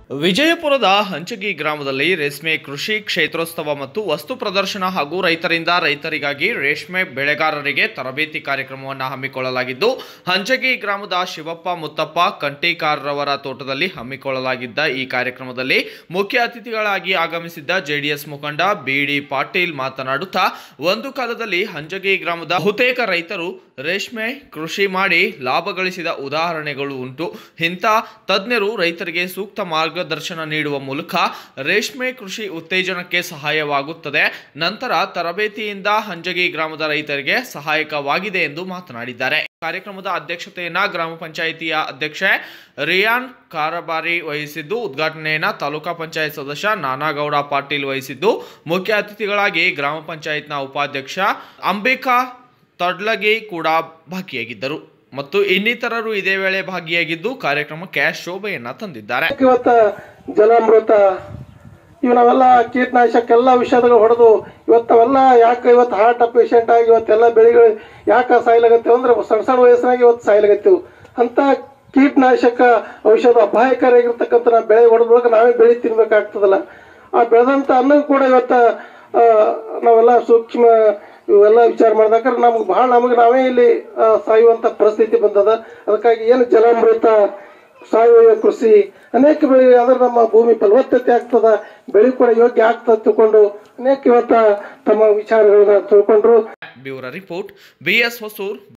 ವಿಜಯಪುರದ ಹಂಚಗಿ ಗ್ರಾಮದಲ್ಲಿ ರೇಷ್ಮೆ ಕೃಷಿ ಕ್ಷೇತ್ರೋತ್ಸವ ಮತ್ತು ವಸ್ತು ಪ್ರದರ್ಶನ ಹಾಗೂ ರೈತರಿಂದ ರೈತರಿಗಾಗಿ ರೇಷ್ಮೆ ಬೆಳೆಗಾರರಿಗೆ ತರಬೇತಿ ಕಾರ್ಯಕ್ರಮವನ್ನು ಹಮ್ಮಿಕೊಳ್ಳಲಾಗಿದ್ದು ಹಂಚಗಿ ಗ್ರಾಮದ ಶಿವಪ್ಪ ಮುತ್ತಪ್ಪ ಕಂಟೀಕಾರ್ರವರ ತೋಟದಲ್ಲಿ ಹಮ್ಮಿಕೊಳ್ಳಲಾಗಿದ್ದ ಈ ಕಾರ್ಯಕ್ರಮದಲ್ಲಿ ಮುಖ್ಯ ಅತಿಥಿಗಳಾಗಿ ಆಗಮಿಸಿದ್ದ ಜೆಡಿಎಸ್ ಮುಖಂಡ ಬಿಡಿ ಪಾಟೀಲ್ ಮಾತನಾಡುತ್ತಾ ಒಂದು ಕಾಲದಲ್ಲಿ ಹಂಜಗಿ ಗ್ರಾಮದ ಬಹುತೇಕ ರೈತರು ರೇಷ್ಮೆ ಕೃಷಿ ಮಾಡಿ ಲಾಭ ಗಳಿಸಿದ ಉದಾಹರಣೆಗಳು ಉಂಟು ಇಂಥ ತಜ್ಞರು ರೈತರಿಗೆ ಸೂಕ್ತ ಮಾರ್ಗದರ್ಶನ ನೀಡುವ ಮೂಲಕ ರೇಷ್ಮೆ ಕೃಷಿ ಉತ್ತೇಜನಕ್ಕೆ ಸಹಾಯವಾಗುತ್ತದೆ ನಂತರ ತರಬೇತಿಯಿಂದ ಹಂಜಗಿ ಗ್ರಾಮದ ರೈತರಿಗೆ ಸಹಾಯಕವಾಗಿದೆ ಎಂದು ಮಾತನಾಡಿದ್ದಾರೆ ಕಾರ್ಯಕ್ರಮದ ಅಧ್ಯಕ್ಷತೆಯನ್ನ ಗ್ರಾಮ ಪಂಚಾಯಿತಿಯ ಅಧ್ಯಕ್ಷೆ ರಿಯಾನ್ ಕಾರಬಾರಿ ವಹಿಸಿದ್ದು ಉದ್ಘಾಟನೆಯನ್ನ ತಾಲೂಕಾ ಪಂಚಾಯತ್ ಸದಸ್ಯ ನಾನಾಗೌಡ ಪಾಟೀಲ್ ವಹಿಸಿದ್ದು ಮುಖ್ಯ ಅತಿಥಿಗಳಾಗಿ ಗ್ರಾಮ ಪಂಚಾಯತ್ನ ಉಪಾಧ್ಯಕ್ಷ ಅಂಬಿಕಾ ತಡ್ಲಗಿ ಕೂಡ ಭಾಗಿಯಾಗಿದ್ದರು ಮತ್ತು ಇನ್ನಿತರರು ಇದೇ ವೇಳೆ ಭಾಗಿಯಾಗಿದ್ದು ಕಾರ್ಯಕ್ರಮಕ್ಕೆ ಶೋಭೆಯನ್ನ ತಂದಿದ್ದಾರೆ ಇವತ್ತ ಜಲಾಮೃತ ಇವು ನಾವೆಲ್ಲ ಕೀಟನಾಶಕ ಎಲ್ಲ ವಿಷಯದಾಗ ಹೊಡೆದು ಇವತ್ತವೆಲ್ಲ ಯಾಕೆ ಇವತ್ತು ಹಾರ್ಟ್ ಪೇಷಂಟ್ ಆಗಿ ಇವತ್ತೆಲ್ಲ ಬೆಳೆಗಳು ಯಾಕೆ ಸಾಯ್ಲಾಗತ್ತೇವೆ ಅಂದ್ರೆ ಸಣ್ಣ ಸಣ್ಣ ವಯಸ್ಸಿನಾಗ ಇವತ್ತು ಸಾಯ್ಲಾಗತ್ತೇವೆ ಅಂತ ಕೀಟನಾಶಕ ಔಷಧ ಅಪಾಯಕಾರಿಯಾಗಿರ್ತಕ್ಕಂಥ ನಾವು ಬೆಳೆ ಹೊಡೆದ ಬಳಿಕ ನಾವೇ ಬೆಳೆ ತಿನ್ಬೇಕಾಗ್ತದಲ್ಲ ಆ ಬೆಳೆದಂಥ ಅನ್ನ ಕೂಡ ಇವತ್ತ ಆ, ನಾವೆಲ್ಲ ಸೂಕ್ಷ್ಮ ಇವೆಲ್ಲ ವಿಚಾರ ಮಾಡಿದಾಗ ನಮ್ಗೆ ಭಾಳ ನಮಗೆ ನಾವೇ ಇಲ್ಲಿ ಆ, ಸಾಯುವಂಥ ಪರಿಸ್ಥಿತಿ ಬಂದದ ಅದಕ್ಕಾಗಿ ಏನು ಜಲಾಮೃತ ಸಾವಯವ ಕೃಷಿ ಅನೇಕ ಬೆಳೆ ಆದ್ರೆ ನಮ್ಮ ಭೂಮಿ ಫಲವತ್ತತೆ ಆಗ್ತದ ಬೆಳೆ ಕೂಡ ಯೋಗ್ಯ ಆಗ್ತದ ತಿಳ್ಕೊಂಡು ಅನೇಕ ಇವತ್ತ ತಮ್ಮ ವಿಚಾರಗಳನ್ನ ತಿಳ್ಕೊಂಡ್ರು ಬ್ಯೂರೋ ರಿಪೋರ್ಟ್ ಬಿಎಸ್ ಹೊಸೂರ್